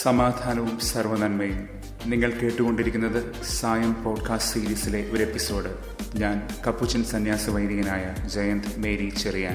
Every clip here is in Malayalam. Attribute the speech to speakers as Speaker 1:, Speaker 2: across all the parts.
Speaker 1: സമാധാനവും സർവനന്മയും നിങ്ങൾ കേട്ടുകൊണ്ടിരിക്കുന്നത് സായം പോഡ്കാസ്റ്റ് സീരീസിലെ ഒരു എപ്പിസോഡ് ഞാൻ കപ്പുച്ചൻ സന്യാസ വൈദികനായ ജയന്ത് മേരി ചെറിയാൻ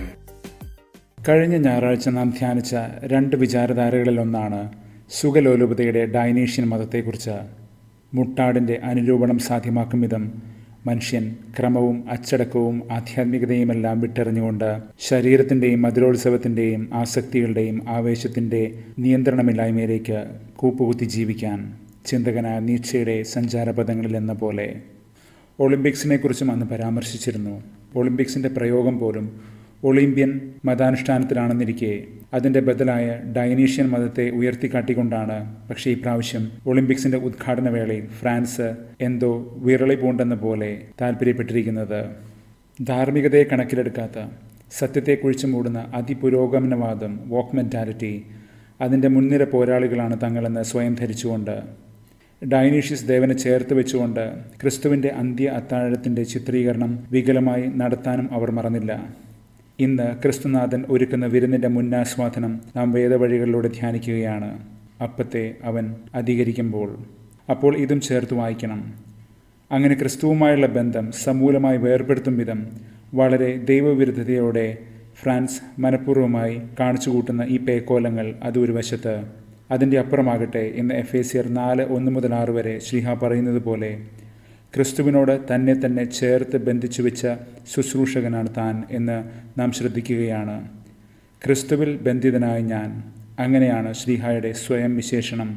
Speaker 1: കഴിഞ്ഞ ഞായറാഴ്ച നാം ധ്യാനിച്ച രണ്ട് വിചാരധാരകളിലൊന്നാണ് സുഖലോലുപതയുടെ ഡൈനേഷ്യൻ മതത്തെക്കുറിച്ച് മുട്ടാടിൻ്റെ അനുരൂപണം സാധ്യമാക്കും വിധം മനുഷ്യൻ ക്രമവും അച്ചടക്കവും ആധ്യാത്മികതയുമെല്ലാം വിട്ടെറിഞ്ഞുകൊണ്ട് ശരീരത്തിൻ്റെയും മധുരോത്സവത്തിൻ്റെയും ആസക്തികളുടെയും ആവേശത്തിൻ്റെ നിയന്ത്രണമില്ലായ്മയിലേക്ക് കൂപ്പുകുത്തി ജീവിക്കാൻ ചിന്തകനായ നീച്ചയുടെ സഞ്ചാരപഥങ്ങളിൽ എന്ന പോലെ ഒളിമ്പിക്സിനെക്കുറിച്ചും അന്ന് പരാമർശിച്ചിരുന്നു ഒളിമ്പിക്സിൻ്റെ പ്രയോഗം പോലും ഒളിമ്പ്യൻ മതാനുഷ്ഠാനത്തിലാണെന്നിരിക്കെ അതിൻ്റെ ബദലായ ഡൈനീഷ്യൻ മതത്തെ ഉയർത്തിക്കാട്ടിക്കൊണ്ടാണ് പക്ഷേ ഈ പ്രാവശ്യം ഒളിമ്പിക്സിൻ്റെ ഉദ്ഘാടന വേളയിൽ ഫ്രാൻസ് എന്തോ വിരളി പൂണ്ടെന്ന പോലെ താല്പര്യപ്പെട്ടിരിക്കുന്നത് ധാർമ്മികതയെ കണക്കിലെടുക്കാത്ത സത്യത്തെ കുഴിച്ചു മൂടുന്ന അതിപുരോഗമനവാദം വോക്ക് മെൻറ്റാലിറ്റി അതിൻ്റെ മുൻനിര പോരാളികളാണ് തങ്ങളെന്ന് സ്വയം ധരിച്ചുകൊണ്ട് ഡൈനീഷ്യസ് ദേവനെ ചേർത്ത് വെച്ചുകൊണ്ട് ക്രിസ്തുവിൻ്റെ അന്ത്യ അത്താഴത്തിൻ്റെ ചിത്രീകരണം വികലമായി നടത്താനും അവർ മറന്നില്ല ഇന്ന് ക്രിസ്തുനാഥൻ ഒരുക്കുന്ന വിരുന്നിൻ്റെ മുന്നാസ്വാദനം നാം വേദവഴികളിലൂടെ ധ്യാനിക്കുകയാണ് അപ്പത്തെ അവൻ അധികരിക്കുമ്പോൾ അപ്പോൾ ഇതും ചേർത്ത് വായിക്കണം അങ്ങനെ ക്രിസ്തുവുമായുള്ള ബന്ധം സമൂലമായി വേർപെടുത്തും വിധം വളരെ ദൈവവിരുദ്ധതയോടെ ഫ്രാൻസ് മനഃപൂർവ്വമായി കാണിച്ചു കൂട്ടുന്ന ഈ പേക്കോലങ്ങൾ അത് ഒരു വശത്ത് അതിൻ്റെ അപ്പുറമാകട്ടെ ഇന്ന് എഫ് എ സിയർ നാല് ഒന്ന് മുതൽ ആറ് വരെ ശ്രീഹ പറയുന്നത് പോലെ ക്രിസ്തുവിനോട് തന്നെ തന്നെ ചേർത്ത് ബന്ധിച്ചു വെച്ച ശുശ്രൂഷകനാണ് താൻ എന്ന് നാം ശ്രദ്ധിക്കുകയാണ് ക്രിസ്തുവിൽ ബന്ധിതനായ ഞാൻ അങ്ങനെയാണ് ശ്രീഹായുടെ സ്വയം വിശേഷണം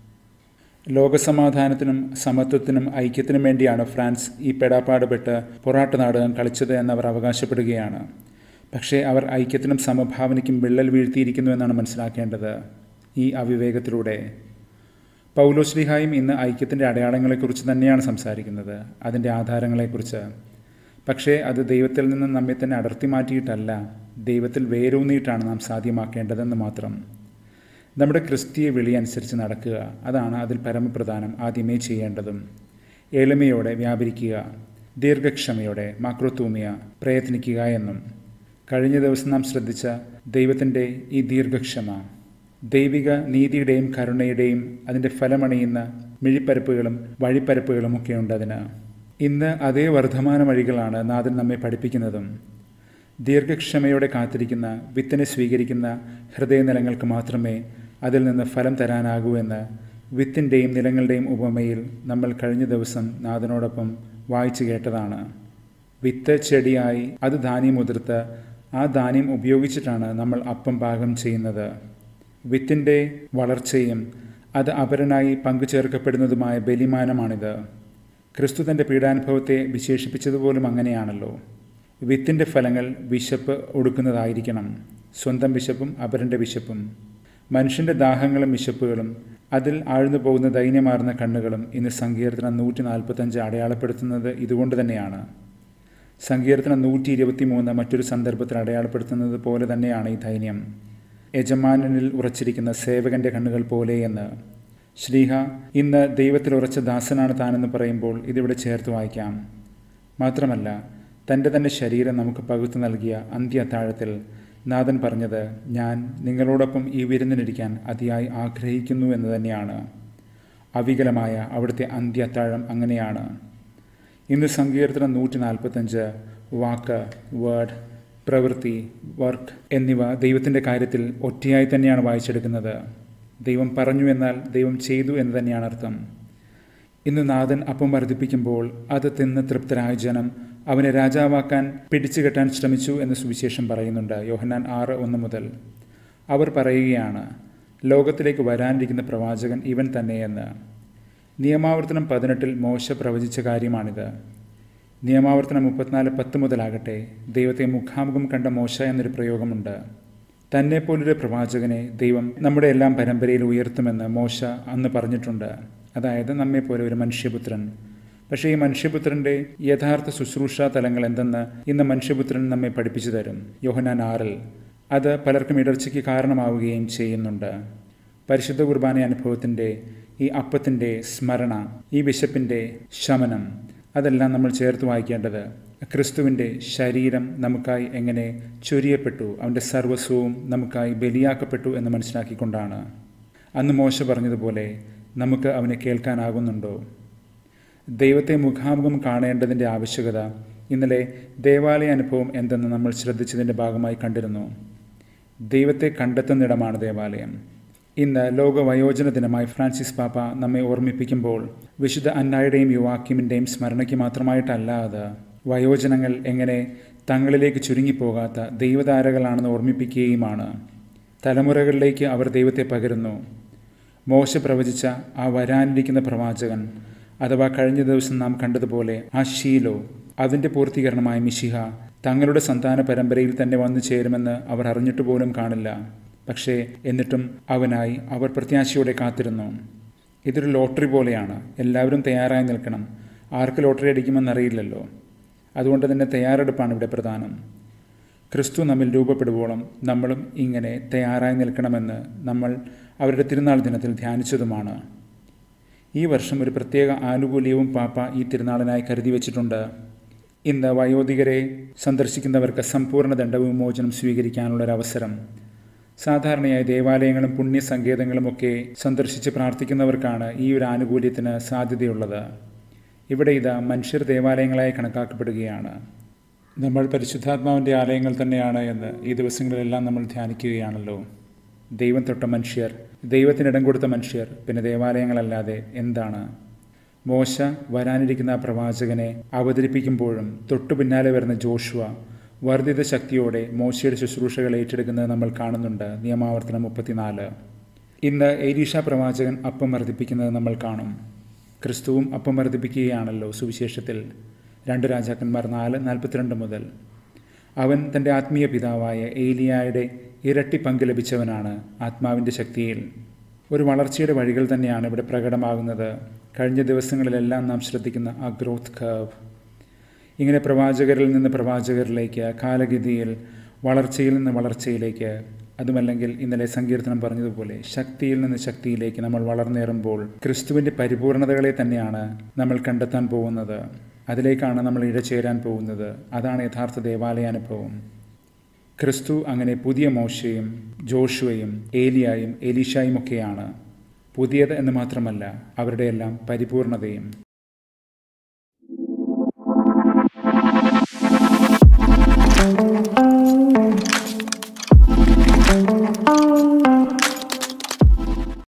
Speaker 1: ലോകസമാധാനത്തിനും സമത്വത്തിനും ഐക്യത്തിനും വേണ്ടിയാണ് ഫ്രാൻസ് ഈ പെടാപ്പാടുപെട്ട് പൊറാട്ട് നാടകം കളിച്ചത് എന്നവർ അവകാശപ്പെടുകയാണ് പക്ഷേ അവർ ഐക്യത്തിനും സമഭാവനയ്ക്കും വിള്ളൽ വീഴ്ത്തിയിരിക്കുന്നു എന്നാണ് മനസ്സിലാക്കേണ്ടത് ഈ അവിവേകത്തിലൂടെ പൗലോശ്ലിഹായും ഇന്ന് ഐക്യത്തിൻ്റെ അടയാളങ്ങളെക്കുറിച്ച് തന്നെയാണ് സംസാരിക്കുന്നത് അതിൻ്റെ ആധാരങ്ങളെക്കുറിച്ച് പക്ഷേ അത് ദൈവത്തിൽ നിന്ന് നമ്മെ തന്നെ അടർത്തി മാറ്റിയിട്ടല്ല ദൈവത്തിൽ വേരൂന്നിയിട്ടാണ് നാം സാധ്യമാക്കേണ്ടതെന്ന് മാത്രം നമ്മുടെ ക്രിസ്തീയ വിളി അനുസരിച്ച് നടക്കുക അതാണ് അതിൽ പരമപ്രധാനം ആദ്യമേ ചെയ്യേണ്ടതും എളിമയോടെ വ്യാപരിക്കുക ദീർഘക്ഷമയോടെ മാക്രോത്തൂമിയ പ്രയത്നിക്കുക എന്നും കഴിഞ്ഞ ദിവസം നാം ശ്രദ്ധിച്ച ദൈവത്തിൻ്റെ ഈ ദീർഘക്ഷമ ദൈവിക നീതിയുടെയും കരുണയുടെയും അതിൻ്റെ ഫലമണിയുന്ന മിഴിപ്പരപ്പുകളും വഴിപ്പരപ്പുകളും ഒക്കെയുണ്ട് അതിന് ഇന്ന് അതേ വർദ്ധമാന വഴികളാണ് നാഥൻ നമ്മെ പഠിപ്പിക്കുന്നതും ദീർഘക്ഷമയോടെ കാത്തിരിക്കുന്ന വിത്തിനെ സ്വീകരിക്കുന്ന ഹൃദയനിലങ്ങൾക്ക് മാത്രമേ അതിൽ നിന്ന് ഫലം തരാനാകൂ എന്ന് വിത്തിൻ്റെയും നിലങ്ങളുടെയും ഉപമയിൽ നമ്മൾ കഴിഞ്ഞ ദിവസം നാഥനോടൊപ്പം വായിച്ചു കേട്ടതാണ് വിത്ത് ചെടിയായി അത് ധാന്യം ഉതിർത്ത് ആ ധാന്യം ഉപയോഗിച്ചിട്ടാണ് നമ്മൾ അപ്പം പാകം ചെയ്യുന്നത് വിത്തിൻ്റെ വളർച്ചയും അത് അപരനായി പങ്കുചേർക്കപ്പെടുന്നതുമായ ബലിമാനമാണിത് ക്രിസ്തു തൻ്റെ പീഡാനുഭവത്തെ വിശേഷിപ്പിച്ചതുപോലും അങ്ങനെയാണല്ലോ വിത്തിൻ്റെ ഫലങ്ങൾ വിശപ്പ് ഒടുക്കുന്നതായിരിക്കണം സ്വന്തം വിശപ്പും അപരൻ്റെ വിശപ്പും മനുഷ്യൻ്റെ ദാഹങ്ങളും വിശപ്പുകളും അതിൽ ആഴ്ന്നു പോകുന്ന ദൈന്യമാർന്ന കണ്ണുകളും ഇന്ന് സങ്കീർത്തനം നൂറ്റി നാൽപ്പത്തഞ്ച് അടയാളപ്പെടുത്തുന്നത് ഇതുകൊണ്ട് തന്നെയാണ് സങ്കീർത്തനം നൂറ്റി ഇരുപത്തി മൂന്ന് മറ്റൊരു സന്ദർഭത്തിൽ അടയാളപ്പെടുത്തുന്നത് പോലെ തന്നെയാണ് ഈ ദൈന്യം യജമാനനിൽ ഉറച്ചിരിക്കുന്ന സേവകന്റെ കണ്ണുകൾ പോലെ എന്ന് ശ്രീഹ ഇന്ന് ദൈവത്തിൽ ഉറച്ച ദാസനാണ് താനെന്ന് പറയുമ്പോൾ ഇതിവിടെ ചേർത്ത് വായിക്കാം മാത്രമല്ല തൻ്റെ തന്നെ ശരീരം നമുക്ക് പകുത്തു നൽകിയ അന്ത്യ അത്താഴത്തിൽ നാഥൻ പറഞ്ഞത് ഞാൻ നിങ്ങളോടൊപ്പം ഈ വിരുന്നിനിരിക്കാൻ അതിയായി ആഗ്രഹിക്കുന്നു എന്ന് തന്നെയാണ് അവികലമായ അവിടുത്തെ അന്ത്യ അത്താഴം അങ്ങനെയാണ് ഇന്ന് സങ്കീർത്തനം നൂറ്റി നാൽപ്പത്തഞ്ച് വാക്ക് വേർഡ് പ്രവൃത്തി വർക്ക് എന്നിവ ദൈവത്തിൻ്റെ കാര്യത്തിൽ ഒറ്റയായി തന്നെയാണ് വായിച്ചെടുക്കുന്നത് ദൈവം പറഞ്ഞു എന്നാൽ ദൈവം ചെയ്തു എന്ന് തന്നെയാണ് അർത്ഥം ഇന്ന് നാഥൻ അപ്പം വർദ്ധിപ്പിക്കുമ്പോൾ അത് തിന്ന് തൃപ്തരായ ജനം അവനെ രാജാവാക്കാൻ പിടിച്ചുകെട്ടാൻ ശ്രമിച്ചു എന്ന് സുവിശേഷം പറയുന്നുണ്ട് യോഹന്നാൻ ആറ് ഒന്ന് മുതൽ അവർ പറയുകയാണ് ലോകത്തിലേക്ക് വരാനിരിക്കുന്ന പ്രവാചകൻ ഇവൻ തന്നെയെന്ന് നിയമാവർത്തനം പതിനെട്ടിൽ മോശ പ്രവചിച്ച കാര്യമാണിത് നിയമാവർത്തനം മുപ്പത്തിനാല് പത്ത് മുതലാകട്ടെ ദൈവത്തെ മുഖാമുഖം കണ്ട മോശ എന്നൊരു പ്രയോഗമുണ്ട് തന്നെ പോലൊരു പ്രവാചകനെ ദൈവം നമ്മുടെ എല്ലാം പരമ്പരയിൽ ഉയർത്തുമെന്ന് മോശ അന്ന് പറഞ്ഞിട്ടുണ്ട് അതായത് നമ്മെപ്പോലെ ഒരു മനുഷ്യപുത്രൻ പക്ഷേ ഈ മനുഷ്യപുത്രൻ്റെ യഥാർത്ഥ ശുശ്രൂഷാ തലങ്ങൾ എന്തെന്ന് ഇന്ന് മനുഷ്യപുത്രൻ നമ്മെ പഠിപ്പിച്ചു തരും യോഹനാൻ ആറിൽ അത് പലർക്കും ഇടർച്ചയ്ക്ക് കാരണമാവുകയും ചെയ്യുന്നുണ്ട് പരിശുദ്ധ കുർബാന അനുഭവത്തിൻ്റെ ഈ അപ്പത്തിൻ്റെ സ്മരണ ഈ വിശപ്പിൻ്റെ ശമനം അതെല്ലാം നമ്മൾ ചേർത്ത് വായിക്കേണ്ടത് ക്രിസ്തുവിൻ്റെ ശരീരം നമുക്കായി എങ്ങനെ ചൊരിയപ്പെട്ടു അവൻ്റെ സർവസ്വവും നമുക്കായി ബലിയാക്കപ്പെട്ടു എന്ന് മനസ്സിലാക്കിക്കൊണ്ടാണ് അന്ന് മോശ പറഞ്ഞതുപോലെ നമുക്ക് അവനെ കേൾക്കാനാകുന്നുണ്ടോ ദൈവത്തെ മുഖാമുഖം കാണേണ്ടതിൻ്റെ ആവശ്യകത ഇന്നലെ ദേവാലയ അനുഭവം എന്തെന്ന് നമ്മൾ ശ്രദ്ധിച്ചതിൻ്റെ ഭാഗമായി കണ്ടിരുന്നു ദൈവത്തെ കണ്ടെത്തുന്നിടമാണ് ദേവാലയം ഇന്ന് ലോക വയോജന ദിനമായി ഫ്രാൻസിസ് പാപ്പ നമ്മെ ഓർമ്മിപ്പിക്കുമ്പോൾ വിശുദ്ധ അന്നായുടെയും യുവാക്യമിൻ്റെയും സ്മരണയ്ക്ക് മാത്രമായിട്ടല്ല അത് വയോജനങ്ങൾ എങ്ങനെ തങ്ങളിലേക്ക് ചുരുങ്ങിപ്പോകാത്ത ദൈവതാരകളാണെന്ന് ഓർമ്മിപ്പിക്കുകയുമാണ് തലമുറകളിലേക്ക് അവർ ദൈവത്തെ പകരുന്നു മോശ പ്രവചിച്ച ആ വരാനിരിക്കുന്ന പ്രവാചകൻ അഥവാ കഴിഞ്ഞ ദിവസം നാം കണ്ടതുപോലെ ആ ശീലോ അതിൻ്റെ പൂർത്തീകരണമായ മിശിഹ തങ്ങളുടെ സന്താന പരമ്പരയിൽ തന്നെ വന്നു ചേരുമെന്ന് അവർ അറിഞ്ഞിട്ട് പോലും കാണില്ല പക്ഷേ എന്നിട്ടും അവനായി അവർ പ്രത്യാശയോടെ കാത്തിരുന്നു ഇതൊരു ലോട്ടറി പോലെയാണ് എല്ലാവരും തയ്യാറായി നിൽക്കണം ആർക്ക് ലോട്ടറി അടിക്കുമെന്നറിയില്ലല്ലോ അതുകൊണ്ട് തന്നെ തയ്യാറെടുപ്പാണ് ഇവിടെ പ്രധാനം ക്രിസ്തു നമ്മിൽ രൂപപ്പെടുവോളം നമ്മളും ഇങ്ങനെ തയ്യാറായി നിൽക്കണമെന്ന് നമ്മൾ അവരുടെ തിരുനാൾ ദിനത്തിൽ ധ്യാനിച്ചതുമാണ് ഈ വർഷം ഒരു പ്രത്യേക ആനുകൂല്യവും പാപ്പ ഈ തിരുനാളിനായി കരുതി വച്ചിട്ടുണ്ട് ഇന്ന് വയോധികരെ സന്ദർശിക്കുന്നവർക്ക് സമ്പൂർണ്ണ ദണ്ഡവിമോചനം സ്വീകരിക്കാനുള്ളൊരവസരം സാധാരണയായി ദേവാലയങ്ങളും പുണ്യസങ്കേതങ്ങളും ഒക്കെ സന്ദർശിച്ച് പ്രാർത്ഥിക്കുന്നവർക്കാണ് ഈ ഒരു ആനുകൂല്യത്തിന് സാധ്യതയുള്ളത് ഇവിടെ ഇത് മനുഷ്യർ ദേവാലയങ്ങളായി കണക്കാക്കപ്പെടുകയാണ് നമ്മൾ പരിശുദ്ധാത്മാവിൻ്റെ ആലയങ്ങൾ തന്നെയാണ് എന്ന് ഈ ദിവസങ്ങളിലെല്ലാം നമ്മൾ ധ്യാനിക്കുകയാണല്ലോ ദൈവം തൊട്ട മനുഷ്യർ ദൈവത്തിനിടം കൊടുത്ത മനുഷ്യർ പിന്നെ ദേവാലയങ്ങളല്ലാതെ എന്താണ് മോശ വരാനിരിക്കുന്ന പ്രവാചകനെ അവതരിപ്പിക്കുമ്പോഴും തൊട്ടു പിന്നാലെ വരുന്ന ജോഷുവ വർദ്ധിത ശക്തിയോടെ മോശയുടെ ശുശ്രൂഷകൾ ഏറ്റെടുക്കുന്നത് നമ്മൾ കാണുന്നുണ്ട് നിയമാവർത്തനം മുപ്പത്തിനാല് ഇന്ന് ഏലീഷ പ്രവാചകൻ അപ്പം വർദ്ധിപ്പിക്കുന്നത് നമ്മൾ കാണും ക്രിസ്തുവും അപ്പം വർദ്ധിപ്പിക്കുകയാണല്ലോ സുവിശേഷത്തിൽ രണ്ട് രാജാക്കന്മാർ നാല് നാൽപ്പത്തിരണ്ട് മുതൽ അവൻ തൻ്റെ ആത്മീയ പിതാവായ ഏലിയായുടെ ഇരട്ടി പങ്ക് ലഭിച്ചവനാണ് ആത്മാവിൻ്റെ ശക്തിയിൽ ഒരു വളർച്ചയുടെ വഴികൾ തന്നെയാണ് ഇവിടെ പ്രകടമാകുന്നത് കഴിഞ്ഞ ദിവസങ്ങളിലെല്ലാം നാം ശ്രദ്ധിക്കുന്ന ആ ഗ്രോത്ത് കർവ് ഇങ്ങനെ പ്രവാചകരിൽ നിന്ന് പ്രവാചകരിലേക്ക് കാലഗതിയിൽ വളർച്ചയിൽ നിന്ന് വളർച്ചയിലേക്ക് അതുമല്ലെങ്കിൽ ഇന്നലെ സങ്കീർത്തനം പറഞ്ഞതുപോലെ ശക്തിയിൽ നിന്ന് ശക്തിയിലേക്ക് നമ്മൾ വളർന്നേറുമ്പോൾ ക്രിസ്തുവിൻ്റെ പരിപൂർണതകളെ തന്നെയാണ് നമ്മൾ കണ്ടെത്താൻ പോകുന്നത് അതിലേക്കാണ് നമ്മൾ ഇഴചേരാൻ പോകുന്നത് അതാണ് യഥാർത്ഥ ദേവാലയാനുഭവം ക്രിസ്തു അങ്ങനെ പുതിയ മോശയും ജോഷുവയും ഏലിയായും എലീഷായും ഒക്കെയാണ് പുതിയത് എന്ന് മാത്രമല്ല അവരുടെയെല്ലാം പരിപൂർണതയും
Speaker 2: thank you